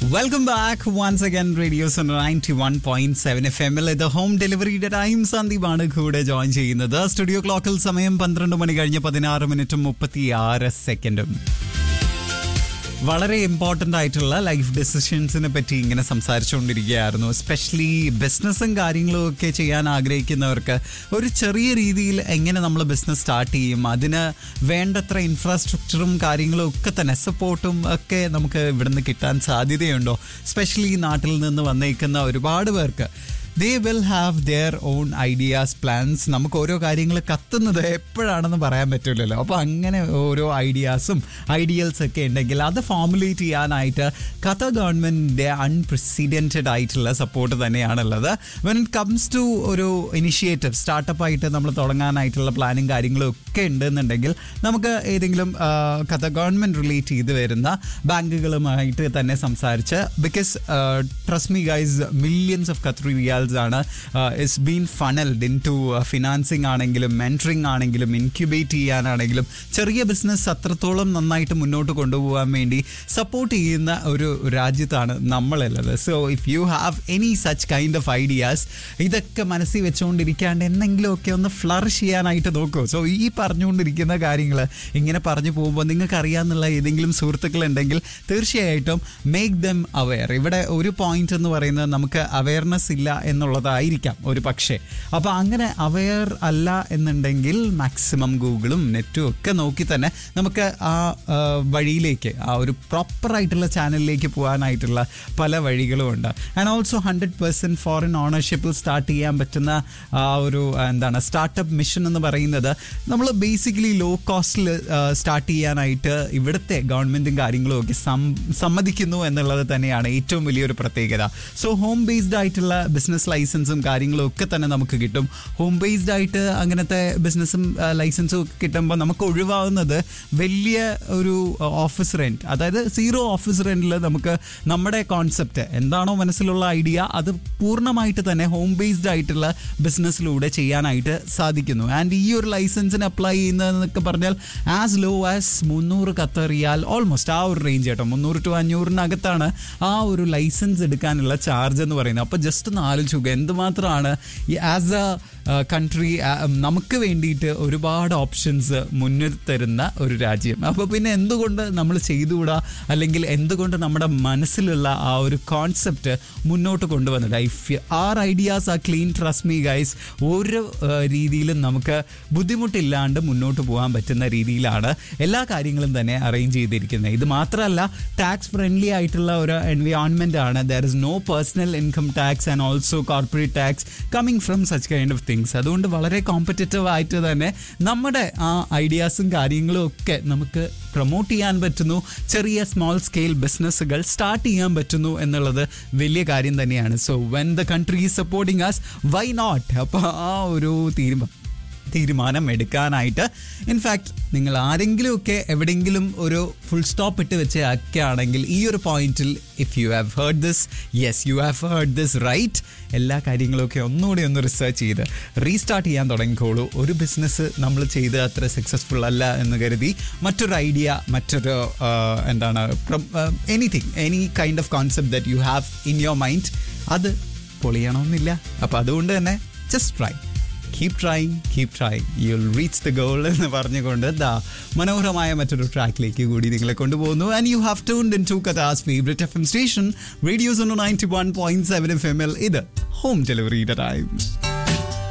welcome back once again radio's ninety one point seven F എമ്മിൽ ഇത് home ഡെലിവറിയുടെ time സന്ദീപാണ് കൂടെ ജോയിൻ ചെയ്യുന്നത് സ്റ്റുഡിയോ ക്ലോക്കിൽ സമയം പന്ത്രണ്ട് മണി കഴിഞ്ഞ് പതിനാറ് മിനിറ്റും മുപ്പത്തി ആറ് സെക്കൻഡും വളരെ ഇമ്പോർട്ടൻ്റ് ആയിട്ടുള്ള ലൈഫ് ഡെസിഷൻസിനെ പറ്റി ഇങ്ങനെ സംസാരിച്ചുകൊണ്ടിരിക്കുകയായിരുന്നു എസ്പെഷ്യലി ബിസിനസ്സും കാര്യങ്ങളും ഒക്കെ ചെയ്യാൻ ആഗ്രഹിക്കുന്നവർക്ക് ഒരു ചെറിയ രീതിയിൽ എങ്ങനെ നമ്മൾ ബിസിനസ് സ്റ്റാർട്ട് ചെയ്യും അതിന് വേണ്ടത്ര ഇൻഫ്രാസ്ട്രക്ചറും കാര്യങ്ങളും ഒക്കെ തന്നെ സപ്പോർട്ടും ഒക്കെ നമുക്ക് ഇവിടുന്ന് കിട്ടാൻ സാധ്യതയുണ്ടോ സ്പെഷ്യലി നാട്ടിൽ നിന്ന് വന്നേക്കുന്ന ഒരുപാട് പേർക്ക് they will have their own ideas plans നമുക്ക് ഓരോ കാര്യങ്ങൾ കത്തുന്നത് എപ്പോഴാണെന്ന് പറയാൻ പറ്റില്ലല്ലോ അപ്പോൾ അങ്ങനെ ഓരോ ഐഡിയാസും ഐഡിയൽസ് ഒക്കെ ഉണ്ടെങ്കിൽ അത് ഫോമുലേറ്റ് ചെയ്യാനായിട്ട് കഥ ഗവൺമെൻറ്റിൻ്റെ അൺപ്രസിഡൻറ്റഡ് ആയിട്ടുള്ള സപ്പോർട്ട് തന്നെയാണുള്ളത് വെൻ ഇറ്റ് കംസ് ടു ഒരു ഇനിഷ്യേറ്റീവ് സ്റ്റാർട്ടപ്പ് ആയിട്ട് നമ്മൾ തുടങ്ങാനായിട്ടുള്ള പ്ലാനും കാര്യങ്ങളും ഒക്കെ ഉണ്ടെന്നുണ്ടെങ്കിൽ നമുക്ക് ഏതെങ്കിലും ആ, കഥ ഗവൺമെൻറ് റിലേറ്റ് ചെയ്ത് വരുന്ന ബാങ്കുകളുമായിട്ട് തന്നെ സംസാരിച്ച് because trust me guys millions of Qatari riyals ആണ് it's been funnelled into financing ആണെങ്കിലും മെൻറ്ററിങ് ആണെങ്കിലും ഇൻക്യുബേറ്റ് ചെയ്യാനാണെങ്കിലും ചെറിയ ബിസിനസ് അത്രത്തോളം നന്നായിട്ട് മുന്നോട്ട് കൊണ്ടുപോകാൻ വേണ്ടി സപ്പോർട്ട് ചെയ്യുന്ന ഒരു രാജ്യത്താണ് നമ്മളുള്ളത് so if you have any such kind of ideas ഇതൊക്കെ മനസ്സിൽ വെച്ചുകൊണ്ടിരിക്കാണ്ട് എന്തെങ്കിലുമൊക്കെ ഒന്ന് ഫ്ലറിഷ് ചെയ്യാനായിട്ട് നോക്കൂ സോ ഈ പറഞ്ഞുകൊണ്ടിരിക്കുന്ന കാര്യങ്ങൾ ഇങ്ങനെ പറഞ്ഞു പോകുമ്പോൾ നിങ്ങൾക്ക് അറിയാമെന്നുള്ള ഏതെങ്കിലും സുഹൃത്തുക്കളുണ്ടെങ്കിൽ തീർച്ചയായിട്ടും മേക്ക് ദം അവെയർ ഇവിടെ ഒരു പോയിന്റ് എന്ന് പറയുന്നത് നമുക്ക് അവയർനെസ് ഇല്ല എന്നുള്ളതായിരിക്കാം ഒരു പക്ഷേ അപ്പോൾ അങ്ങനെ അവെയർ അല്ല എന്നുണ്ടെങ്കിൽ മാക്സിമം ഗൂഗിളും നെറ്റും ഒക്കെ നോക്കി തന്നെ നമുക്ക് ആ ആ, വഴിയിലേക്ക് ആ ഒരു പ്രോപ്പറായിട്ടുള്ള ചാനലിലേക്ക് പോകാനായിട്ടുള്ള പല വഴികളും ഉണ്ട് and also hundred percent foreign ഓണർഷിപ്പിൽ സ്റ്റാർട്ട് ചെയ്യാൻ പറ്റുന്ന ആ ഒരു ആ, എന്താണ് സ്റ്റാർട്ടപ്പ് മിഷൻ എന്ന് പറയുന്നത് നമ്മൾ ബേസിക്കലി ലോ കോസ്റ്റിൽ സ്റ്റാർട്ട് ചെയ്യാനായിട്ട് ഇവിടുത്തെ ഗവൺമെൻറ്റും കാര്യങ്ങളും ഒക്കെ സം- സമ്മതിക്കുന്നു എന്നുള്ളത് തന്നെയാണ് ഏറ്റവും വലിയൊരു പ്രത്യേകത സോ ഹോം ബേസ്ഡ് ആയിട്ടുള്ള ബിസിനസ് ലൈസൻസും കാര്യങ്ങളും ഒക്കെ തന്നെ നമുക്ക് കിട്ടും ഹോം ബേസ്ഡ് ആയിട്ട് അങ്ങനത്തെ ബിസിനസ്സും ലൈസൻസും ഒക്കെ കിട്ടുമ്പോൾ നമുക്ക് ഒഴിവാകുന്നത് വലിയ ഒരു ഓഫീസ് റെൻറ്റ് അതായത് സീറോ ഓഫീസ് റെൻറ്റിൽ നമുക്ക് നമ്മുടെ കോൺസെപ്റ്റ് എന്താണോ മനസ്സിലുള്ള ഐഡിയ അത് പൂർണ്ണമായിട്ട് തന്നെ ഹോം ബേസ്ഡ് ആയിട്ടുള്ള ബിസിനസ്സിലൂടെ ചെയ്യാനായിട്ട് സാധിക്കുന്നു ആൻഡ് ഈ ഒരു ലൈസൻസിന് അപ്ലൈ ചെയ്യുന്നതെന്നൊക്കെ പറഞ്ഞാൽ ആസ് ലോ ആസ് മുന്നൂറ് കത്തറിയാൽ ഓൾമോസ്റ്റ് ആ ഒരു റേഞ്ച് കേട്ടോ മുന്നൂറ് ടു അഞ്ഞൂറിനകത്താണ് ആ ഒരു ലൈസൻസ് എടുക്കാനുള്ള ചാർജ് എന്ന് പറയുന്നത് അപ്പോൾ ജസ്റ്റ് ഒന്ന് ആലോചിക്കുക എന്തുമാത്രമാണ് ആസ് എ കൺട്രി നമുക്ക് വേണ്ടിയിട്ട് ഒരുപാട് ഓപ്ഷൻസ് മുന്നിൽ തരുന്ന ഒരു രാജ്യം അപ്പോൾ പിന്നെ എന്തുകൊണ്ട് നമ്മൾ ചെയ്തുകൂടാ അല്ലെങ്കിൽ എന്തുകൊണ്ട് നമ്മുടെ മനസ്സിലുള്ള ആ ഒരു കോൺസെപ്റ്റ് മുന്നോട്ട് കൊണ്ടുവന്നില്ല if our ideas are clean trust me guys ഓരോ രീതിയിലും നമുക്ക് ബുദ്ധിമുട്ടില്ലാണ്ട് മുന്നോട്ട് പോകാൻ പറ്റുന്ന രീതിയിലാണ് എല്ലാ കാര്യങ്ങളും തന്നെ അറേഞ്ച് ചെയ്തിരിക്കുന്നത് ഇത് മാത്രമല്ല ടാക്സ് ഫ്രണ്ട്ലി ആയിട്ടുള്ള ഒരു എൻവയോൺമെന്റ് ആണ് there is no personal income tax and also corporate tax coming from such kind of things അതുകൊണ്ട് വളരെ കോമ്പറ്റീറ്റീവ് ആയിട്ട് തന്നെ നമ്മുടെ ആ ഐഡിയാസും കാര്യങ്ങളും ഒക്കെ നമുക്ക് പ്രൊമോട്ട് ചെയ്യാൻ പറ്റുന്നു ചെറിയ സ്മോൾ സ്കെയിൽ ബിസിനസ്സുകൾ സ്റ്റാർട്ട് ചെയ്യാൻ പറ്റുന്നു എന്നുള്ളത് വലിയ കാര്യം തന്നെയാണ് so when the country is supporting us why not അപ്പോൾ ആ ഒരു തീരുമാനം തീരുമാനം എടുക്കാനായിട്ട് ഇൻഫാക്ട് നിങ്ങൾ ആരെങ്കിലുമൊക്കെ എവിടെയെങ്കിലും ഒരു ഫുൾ സ്റ്റോപ്പ് ഇട്ട് വെച്ച് ആക്കുകയാണെങ്കിൽ ഈ ഒരു പോയിന്റിൽ if you have heard this yes you have heard this right എല്ലാ കാര്യങ്ങളൊക്കെ ഒന്നുകൂടി ഒന്ന് റിസർച്ച് ചെയ്ത് റീസ്റ്റാർട്ട് ചെയ്യാൻ തുടങ്ങിക്കോളൂ ഒരു ബിസിനസ് നമ്മൾ ചെയ്ത് അത്ര സക്സസ്ഫുൾ അല്ല എന്ന് കരുതി മറ്റൊരു ഐഡിയ മറ്റൊരു ആ, എന്താണ് anything any kind of concept that you have in your mind അത് പൊളിയണമെന്നില്ല അപ്പോൾ അതുകൊണ്ട് തന്നെ just try keep trying keep trying you will reach the goal എന്ന് പറഞ്ഞുകൊണ്ട് ദാ മനോഹരമായ മറ്റൊരു ട്രാക്കിലേക്ക് കൂടി നിങ്ങളെ കൊണ്ടുപോകുന്നു and you have tuned in to കഥാസ് favourite F M station radio's ninety one point seven F M എൽ ഇത് ഹോം ഡെലിവറിയുടെ ടൈം